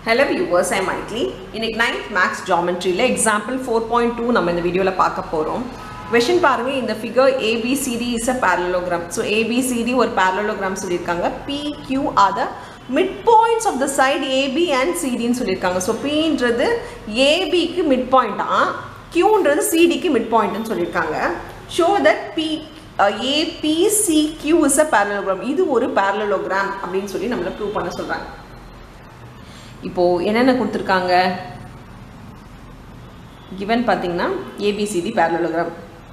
hello viewers I மைக்லி இன்னைக்கு ninth maths ஜாமெட்ரியில் எக்ஸாம்பிள் ஃபோர் பாயிண்ட் டூ நம்ம இந்த வீடியோவில் பார்க்க போகிறோம் கொஷின் பாருங்க இந்த figure ABCD is a parallelogram so ABCD ஒரு parallelogram சொல்லியிருக்காங்க P Q R the mid points of the side AB and சிடின்னு சொல்லியிருக்காங்க ஸோ பின்றது ஏபிக்கு மிட் பாயிண்டா கியூன்றது சிடிக்கு மிட் பாயிண்ட்னு சொல்லியிருக்காங்க show that P ABCQ is a parallelogram இது ஒரு parallelogram அப்படின்னு சொல்லி நம்மளை ப்ரூவ் பண்ண சொல்கிறாங்க இப்போ என்னென்ன கொடுத்துருக்காங்க கிவன் பார்த்தீங்கன்னா ஏபிசிடி parallelogram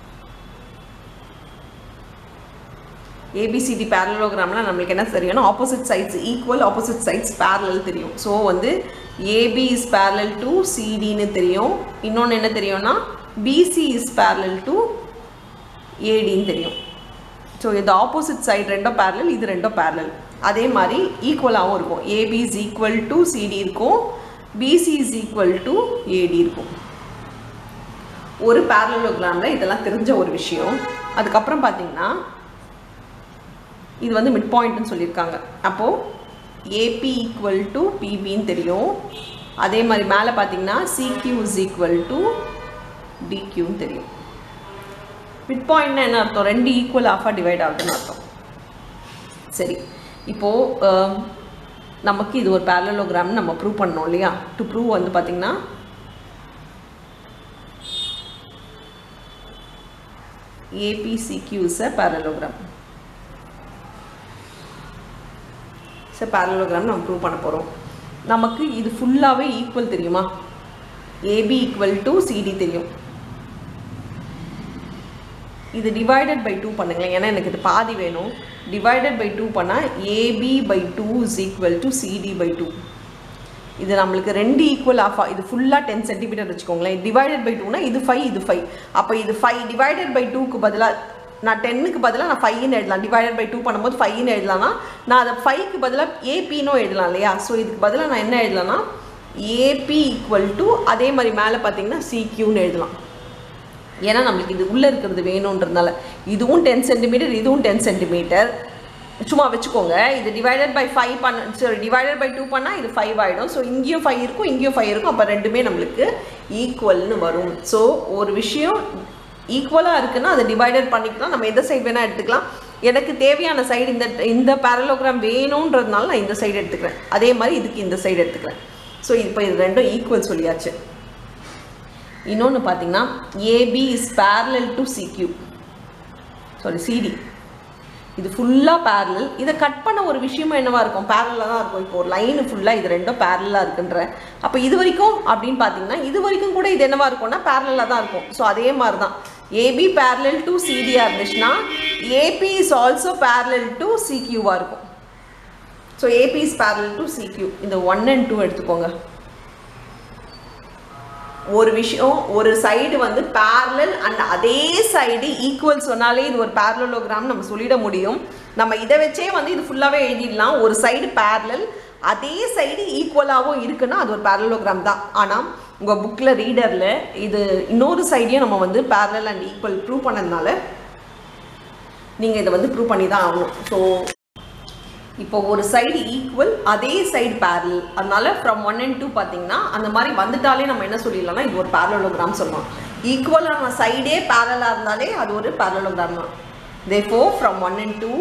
ஏபிசிடி parallelogramல நம்மளுக்கு என்ன தெரியும்னா opposite sides equal opposite sides parallel தெரியும் ஸோ வந்து ஏபி இஸ் parallel டு சிடின்னு தெரியும் இன்னொன்று என்ன தெரியும்னா பிசி இஸ் parallel டு ஏடின்னு தெரியும் ஸோ இது ஆப்போசிட் சைடு ரெண்டும் parallel இது ரெண்டும் parallel அதே மாதிரி ஈக்குவலாகவும் இருக்கும் AB is equal to CD இருக்கும் BC is equal to AD இருக்கும் ஒரு parallelogramல இதெல்லாம் தெரிஞ்ச ஒரு விஷயம் அதுக்கப்புறம் பார்த்தீங்கன்னா இது வந்து மிட் பாயிண்ட்னு சொல்லியிருக்காங்க அப்போது ஏபி ஈக்குவல் டு பிபின்னு தெரியும் அதே மாதிரி மேலே பார்த்தீங்கன்னா சிக்யூ இஸ் ஈக்குவல் டு டிக்யூன்னு தெரியும் மிட் பாயிண்ட்னா என்ன அர்த்தம் ரெண்டு ஈக்குவல் ஆஃபாக டிவைட் ஆகுதுன்னு அர்த்தம் சரி இப்போது நமக்கு இது ஒரு parallelogram நம்ம ப்ரூவ் பண்ணோம் இல்லையா டு ப்ரூவ் வந்து பார்த்திங்கன்னா ABCQ is a parallelogram so parallelogram நம்ம ப்ரூவ் பண்ண போகிறோம் நமக்கு இது ஃபுல்லாகவே ஈக்குவல் தெரியுமா ஏபி ஈக்குவல் டு சிடி தெரியும் இது டிவைடட் பை டூ பண்ணுங்களேன் ஏன்னா எனக்கு இது பாதி வேணும் டிவைடட் பை டூ பண்ணால் AB by two is equal to CD by two இது நம்மளுக்கு ரெண்டு ஈக்குவல் ஆஃபா இது ஃபுல்லாக டென் சென்டிமீட்டர் வச்சுக்கோங்களேன் டிவைடட் பை டூனா இது ஃபைவ் இது ஃபைவ் அப்போ இது ஃபைவ் டிவைடட் பை டூக்கு பதிலாக நான் டென்னுக்கு பதிலாக நான் ஃபைவ்னு எழுதலாம் டிவைடட் பை டூ பண்ணும்போது ஃபைவ்னு எழுதலாம்னா நான் அதை ஃபைவ்க்கு பதிலாக ஏபின்னு எழுதலாம் இல்லையா ஸோ இதுக்கு பதிலாக நான் என்ன எழுதலாம்னா ஏபி ஈக்குவல் டு அதே மாதிரி மேலே பார்த்தீங்கன்னா சிக்யூன்னு எழுதலாம் ஏன்னா நம்மளுக்கு இது உள்ளே இருக்கிறது வேணுன்றதுனால இதுவும் டென் சென்டிமீட்டர் இதுவும் டென் சென்டிமீட்டர் சும்மா வச்சுக்கோங்க இது டிவைடட் பை ஃபைவ் பண்ண சாரி டிவைடட் பை டூ பண்ணால் இது ஃபைவ் ஆகிடும் ஸோ இங்கேயும் ஃபைவ் இருக்கும் இங்கேயும் ஃபைவ் இருக்கும் அப்போ ரெண்டுமே நம்மளுக்கு ஈக்குவல்னு வரும் ஸோ ஒரு விஷயம் ஈக்குவலாக இருக்குன்னா அதை டிவைடட் பண்ணிக்கலாம் நம்ம எந்த சைடு வேணால் எடுத்துக்கலாம் எனக்கு தேவையான சைடு இந்த இந்த பேரலோகிராம் வேணுன்றதுனால நான் இந்த சைடு எடுத்துக்கிறேன் அதே மாதிரி இதுக்கு இந்த சைடு எடுத்துக்கிறேன் ஸோ இப்போ இது ரெண்டும் ஈக்குவல் சொல்லியாச்சு இன்னொன்று பார்த்தீங்கன்னா AB is parallel to CQ sorry CD இது ஃபுல்லாக பேரலல் இதை கட் பண்ண ஒரு விஷயமும் என்னவா இருக்கும் பேரலாக தான் இருக்கும் இப்போ ஒரு லைனு ஃபுல்லாக இது ரெண்டும் பேரலாக இருக்குன்ற அப்போ இது வரைக்கும் அப்படின்னு பார்த்தீங்கன்னா இது வரைக்கும் கூட இது என்னவா இருக்கும்னா பேரலாக தான் இருக்கும் ஸோ அதே மாதிரி தான் ஏபி பேரலல் டு சிடியாக இருந்துச்சுன்னா AB is also parallel to சிக்யூவாக இருக்கும் so AB is parallel to CQ இந்த ஒன் அண்ட் டூ எடுத்துக்கோங்க ஒரு விஷயம் ஒரு சைடு வந்து பேரலல் அண்ட் அதே சைடு ஈக்குவல் சொன்னாலே இது ஒரு பேரலோகிராம் நம்ம சொல்லிட முடியும் நம்ம இதை வச்சே வந்து இது ஃபுல்லாகவே எழுதிடலாம் ஒரு சைடு பேரலல் அதே சைடு ஈக்குவலாகவும் இருக்குன்னா அது ஒரு பேரலோகிராம் தான் ஆனால் உங்கள் புக்கில் ரீடரில் இது இன்னொரு சைடையும் நம்ம வந்து பேரலல் அண்ட் ஈக்குவல் ப்ரூவ் பண்ணதுனால நீங்கள் இதை வந்து ப்ரூவ் பண்ணி தான் ஆகணும் ஸோ இப்போ ஒரு சைடு ஈக்குவல் அதே சைடு பேரல் அதனால ஃப்ரம் ஒன் அண்ட் டூ பார்த்தீங்கன்னா அந்த மாதிரி வந்துட்டாலே நம்ம என்ன சொல்லிடலாம்னா இது ஒரு பேரலோகிராம் சொல்லலாம் ஈக்குவலான சைடே பேரலாக இருந்தாலே அது ஒரு பேரலோகிராம் தான் therefore from one and two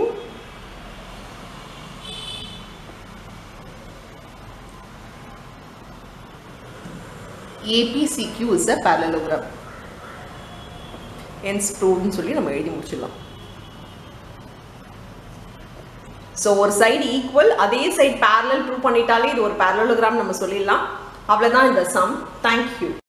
ABCQ is a parallelogram hence ப்ரூவ்னு சொல்லி நம்ம எழுதி முடிச்சிடலாம் ஸோ ஒரு சைடு ஈக்குவல் அதே சைடு பேரலல் ப்ரூவ் பண்ணிட்டாலே இது ஒரு பேரலோகிராம் நம்ம சொல்லிடலாம் அவ்வளோதான் இந்த சம் தேங்க்யூ